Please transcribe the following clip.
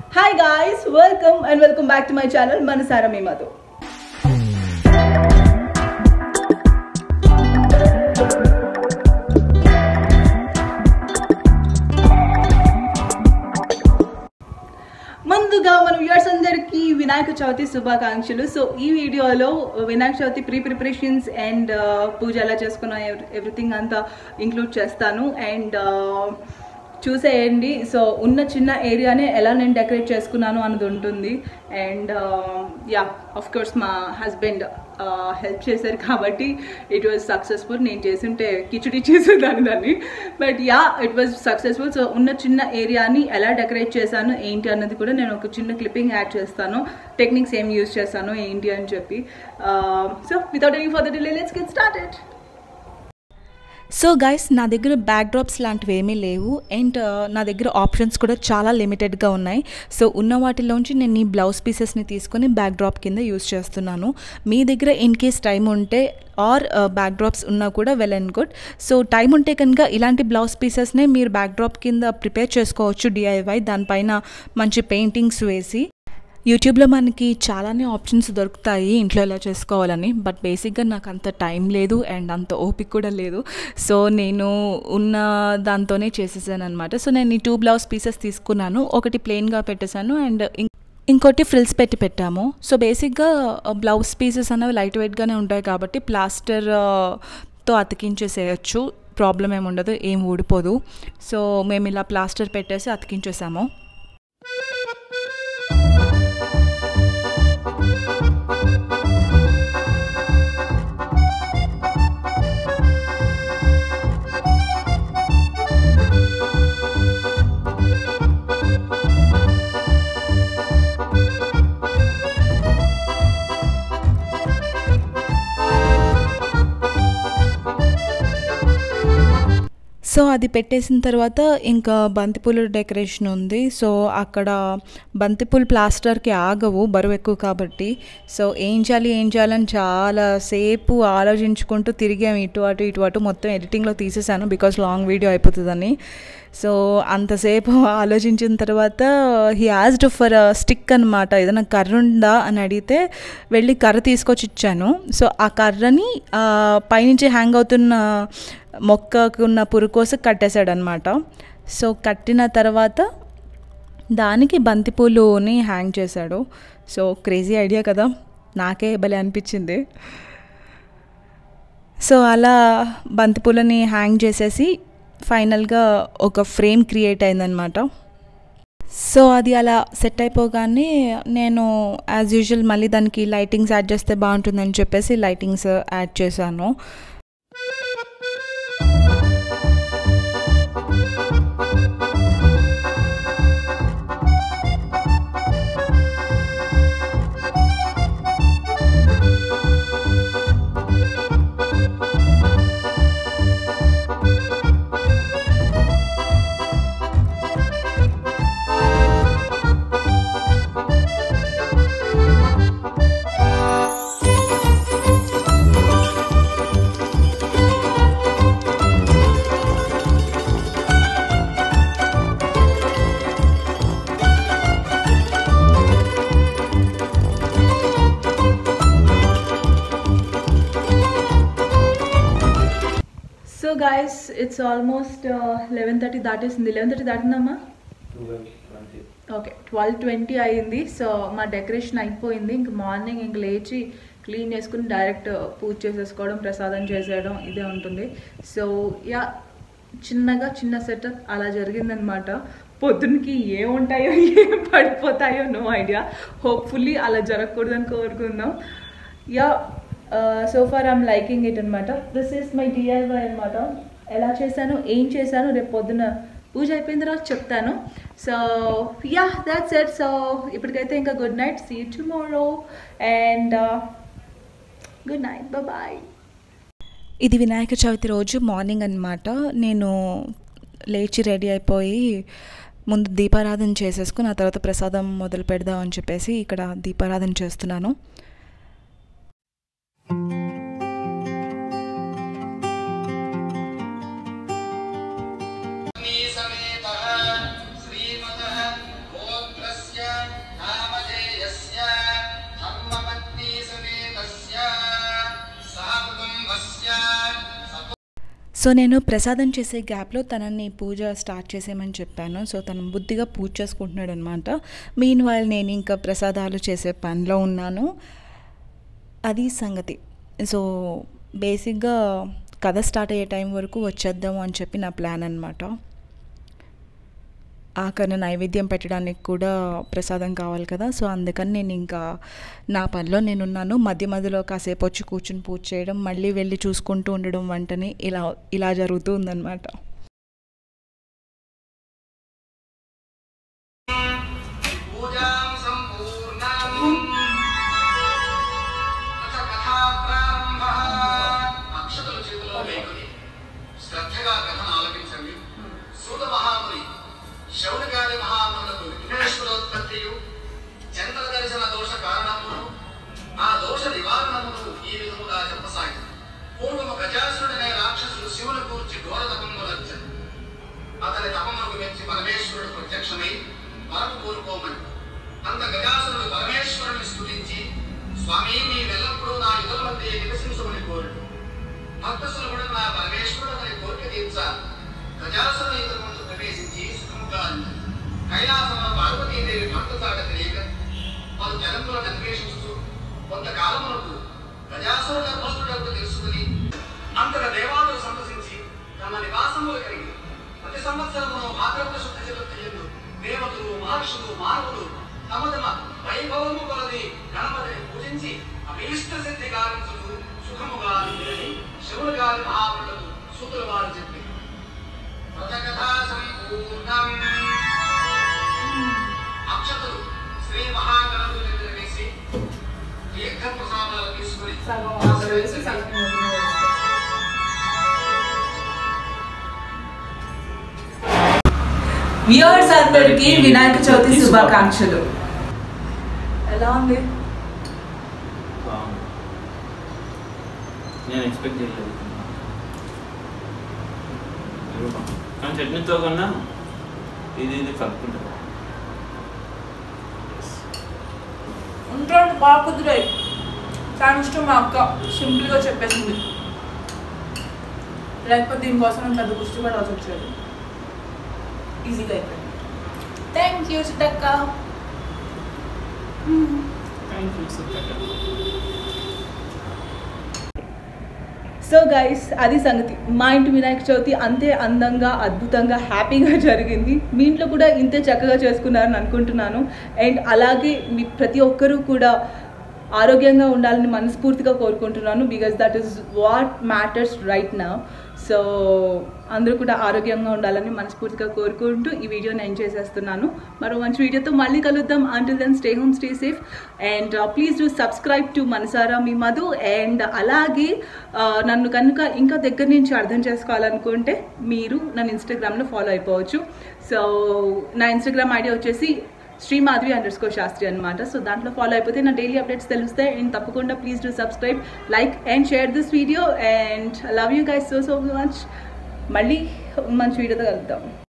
Hi guys welcome and welcome back to my channel మనసారా మీమాతో ముందుగా మన వ్యూవర్స్ అందరికీ వినాయక చవితి శుభాకాంక్షలు సో ఈ వీడియోలో Vinayaka Chavithi pre preparations and పూజ ఎలా చేసుకున్న ఎవ్రీథింగ్ అంతా ఇంక్లూడ్ చేస్తాను అండ్ చూసేయండి సో ఉన్న చిన్న ఏరియానే ఎలా నేను డెకరేట్ చేసుకున్నాను అన్నది ఉంటుంది అండ్ యా ఆఫ్ కోర్స్ మా హస్బెండ్ హెల్ప్ చేశారు కాబట్టి ఇట్ వాజ్ సక్సెస్ఫుల్ నేను చేస్తుంటే కిచడి చేసేదాన్ని దాన్ని but yeah it was successful so ఉన్న చిన్న ఏరియాని ఎలా డెకరేట్ చేశాను ఏంటి అన్నది కూడా నేను ఒక చిన్న క్లిప్పింగ్ యాడ్ చేస్తాను టెక్నిక్స్ ఏం యూజ్ చేస్తాను ఏంటి అని చెప్పి so without any further delay let's get started so guys నా దగ్గర బ్యాక్ డ్రాప్స్ లాంటివి ఏమీ లేవు అండ్ నా దగ్గర ఆప్షన్స్ కూడా చాలా లిమిటెడ్గా ఉన్నాయి సో ఉన్న వాటిలోంచి నేను ఈ బ్లౌజ్ పీసెస్ని తీసుకొని బ్యాక్ డ్రాప్ కింద యూస్ చేస్తున్నాను మీ దగ్గర ఇన్ కేస్ టైం ఉంటే ఆర్ బ్యాక్ డ్రాప్స్ ఉన్నా కూడా well and good so time ఉంటే కనుక ఇలాంటి బ్లౌజ్ పీసెస్నే మీరు బ్యాక్ డ్రాప్ కింద ప్రిపేర్ చేసుకోవచ్చు డిఐవై దానిపైన మంచి పెయింటింగ్స్ వేసి యూట్యూబ్లో మనకి చాలానే ఆప్షన్స్ దొరుకుతాయి ఇంట్లో ఎలా చేసుకోవాలని బట్ బేసిక్గా నాకు అంత టైం లేదు అండ్ అంత ఓపిక కూడా లేదు సో నేను ఉన్న దాంతోనే చేసేసాను అనమాట సో నేను ఈ టూ బ్లౌజ్ పీసెస్ తీసుకున్నాను ఒకటి ప్లెయిన్గా పెట్టేశాను అండ్ ఇంకోటి ఫ్రిల్స్ పెట్టి పెట్టాము సో బేసిక్గా బ్లౌజ్ పీసెస్ అనేవి లైట్ వెయిట్గానే ఉంటాయి కాబట్టి ప్లాస్టర్ తో అతికించేసేయచ్చు ప్రాబ్లం ఏమి ఉండదు ఏం ఊడిపోదు సో మేము ఇలా ప్లాస్టర్ పెట్టేసి అతికించేసాము సో అది పెట్టేసిన తర్వాత ఇంకా బంతిపూల డెకరేషన్ ఉంది సో అక్కడ బంతిపూలు ప్లాస్టర్కి ఆగవు బరువు ఎక్కువ కాబట్టి సో ఏం చేయాలి ఏం చేయాలని చాలా సేపు ఆలోచించుకుంటూ తిరిగాము ఇటు అటు ఇటు అటు మొత్తం ఎడిటింగ్లో తీసేసాను బికాస్ లాంగ్ వీడియో అయిపోతుందని సో అంతసేపు ఆలోచించిన తర్వాత హీ యాజ్డ్ ఫర్ స్టిక్ అనమాట ఏదైనా కర్ర ఉందా అని అడిగితే వెళ్ళి కర్ర తీసుకొచ్చి ఇచ్చాను సో ఆ కర్రని పైనుంచి హ్యాంగ్ అవుతున్న మొక్కకు ఉన్న పురుకోస కట్టేశాడు అనమాట సో కట్టిన తర్వాత దానికి బంతిపూలుని హ్యాంగ్ చేశాడు సో క్రేజీ ఐడియా కదా నాకే భలే అనిపించింది సో అలా బంతిపూలని హ్యాంగ్ చేసేసి ఫైనల్గా ఒక ఫ్రేమ్ క్రియేట్ అయిందనమాట సో అది అలా సెట్ అయిపోగానే నేను యాజ్ యూజువల్ మళ్ళీ దానికి లైటింగ్స్ యాడ్ చేస్తే బాగుంటుందని చెప్పేసి లైటింగ్స్ యాడ్ చేశాను so guys it's almost eleven thirty దాటేసింది లెవెన్ థర్టీ దాటిందమ్మా ఓకే ట్వెల్వ్ ట్వంటీ అయింది సో మా డెకరేషన్ అయిపోయింది ఇంక మార్నింగ్ ఇంక లేచి క్లీన్ చేసుకుని డైరెక్ట్ పూజ చేసేసుకోవడం ప్రసాదం చేసేయడం ఇదే ఉంటుంది సో యా చిన్నగా చిన్న సెటప్ అలా జరిగిందనమాట పొద్దునకి ఏముంటాయో ఏం పడిపోతాయో నో ఐడియా హోప్ఫుల్లీ అలా జరగకూడదని కోరుకుందాం yeah so far I'm liking it అనమాట దిస్ ఈస్ మై డిఐవై అనమాట ఎలా చేశాను ఏం చేశాను రేపు పొద్దున పూజ అయిపోయిన తర్వాత చెప్తాను so yeah that's it so ఇప్పటికైతే ఇంకా good night see tomorrow and good night bye ఇది వినాయక చవితి రోజు మార్నింగ్ అనమాట నేను లేచి రెడీ అయిపోయి ముందు దీపారాధన చేసేసుకుని ఆ తర్వాత ప్రసాదం మొదలు పెడదాం అని చెప్పేసి ఇక్కడ దీపారాధన చేస్తున్నాను समेतः श्रीमतः गोत्रस्य సో నేను ప్రసాదం చేసే గ్యాప్లో తనని పూజ స్టార్ట్ చేసేయమని చెప్పాను సో తను బుద్ధిగా పూజ చేసుకుంటున్నాడు అనమాట మీన్ వైల్ నేను ఇంకా ప్రసాదాలు చేసే పనిలో ఉన్నాను అది సంగతి సో బేసిక్గా కథ స్టార్ట్ అయ్యే టైం వరకు వచ్చేద్దాము అని చెప్పి నా ప్లాన్ అనమాట ఆఖరిన నైవేద్యం పెట్టడానికి కూడా ప్రసాదం కావాలి కదా సో అందుకని నేను ఇంకా నా పనిలో నేనున్నాను మధ్య మధ్యలో కాసేపు వచ్చి కూర్చుని పూజ చేయడం మళ్ళీ వెళ్ళి చూసుకుంటూ ఉండడం వంటని ఇలా ఇలా జరుగుతూ ఉందన్నమాట పూజాం సంపూర్ణం అథ కథా ప్రారంభః అక్షతలు చేతిలో వేయకొని శ్రద్ధగా కథను ఆలపించండి సూత మహాముని శౌనకాది మహామునులకు విఘ్నేశ్వరోత్పత్తియు చంద్ర దర్శన దోష కారణమును ఆ దోష నివారణమును ఈ విధముగా చెప్పసాగి పూర్వము గజాసురుడనే రాక్షసుడు శివుని కూర్చి ఘోర తపములచ్చను అతని తపమునకు మెచ్చి పరమేశ్వరుడు ప్రత్యక్షమై వరం కోరుకోమని అంత గజాసురుడు పరమేశ్వరుని స్తుతించి స్వామి నీ వెల్లప్పుడూ నా యుగల మధ్య నివసించమని కోరుడు భక్తసులు కూడా నా పరమేశ్వరుడు అతని కోరిక తీర్చ గజాసురుని ఇతని ముందు ప్రవేశించి సుఖముగా అన్నది కైలాసంలో పార్వతీదేవి భక్త చాట తెలియక పలు జగత్తులను అన్వేషిస్తూ కొంతకాలమునకు గజాసురుడు గర్భస్థుడకు తెలుసుకుని అంతగా దేవాలయం సందర్శించి తమ నివాసములు కలిగి ప్రతి సంవత్సరము భాద్రపద శుద్ధ చతుర్థియందు దేవతలు మహర్షులు మానవులు తమ తమ వైభవము కొలది గణపతిని పూజించి అభీష్ట సిద్ధి గావించుతూ సుఖముగా ఉందని శివుడు గారి మహాములకు సూతుల వారు చెప్పి వ్రతకథా సంపూర్ణం అక్షతలు శ్రీ మహాగణపతి దగ్గర వేసి తీర్థ ప్రసాదాలు తీసుకుని వ్యూవర్స్ అందరికి వినాయక చవితి శుభాకాంక్షలు ఎలా ఉంది బాగుంది నేను ఎక్స్పెక్ట్ చేయలేదు మీరు బాగుంది. కానీ చట్నీతో కన్నా ఇది ఇది కలుపుకుంటే బాగుంది. ఉంటుంది బాగా కుదిరాయి చాలా ఇష్టం మా అక్క సింపుల్గా చెప్పేసింది లేకపోతే దీనికోసం నేను పెద్ద కష్టపడాల్సి వచ్చేది ఈజీగా అయిపోయింది థ్యాంక్ యూ చిట్టక్క Thank you, Sutaka. So guys అది సంగతి మా ఇంటి వినాయక చవితి అంతే అందంగా అద్భుతంగా హ్యాపీగా జరిగింది మీ ఇంట్లో కూడా ఇంతే చక్కగా చేసుకున్నారని అనుకుంటున్నాను అండ్ అలాగే మీ ప్రతి ఒక్కరూ కూడా ఆరోగ్యంగా ఉండాలని మనస్ఫూర్తిగా కోరుకుంటున్నాను because that is what matters right నా సో అందరూ కూడా ఆరోగ్యంగా ఉండాలని మనస్ఫూర్తిగా కోరుకుంటూ ఈ వీడియోని ఎండ్ చేసేస్తున్నాను మరో మంచి వీడియోతో మళ్ళీ కలుద్దాం until then stay home stay safe and please do subscribe to మనసారా మీ మధు అండ్ అలాగే ఆ, నన్ను కనుక ఇంకా దగ్గర నుంచి అర్థం చేసుకోవాలనుకుంటే మీరు నన్ను ఇన్స్టాగ్రామ్లో ఫాలో అయిపోవచ్చు సో నా ఇన్స్టాగ్రామ్ ఐడి వచ్చేసి శ్రీ మాధవి అండర్ స్కోర్ శాస్త్రి అనమాట సో దాంట్లో ఫాలో అయిపోతే నా డైలీ అప్డేట్స్ తెలుస్తాయి అండ్ తప్పకుండా please do subscribe like and share this video and love you guys so so much మళ్ళీ మంచి వీడియోతో కలుద్దాం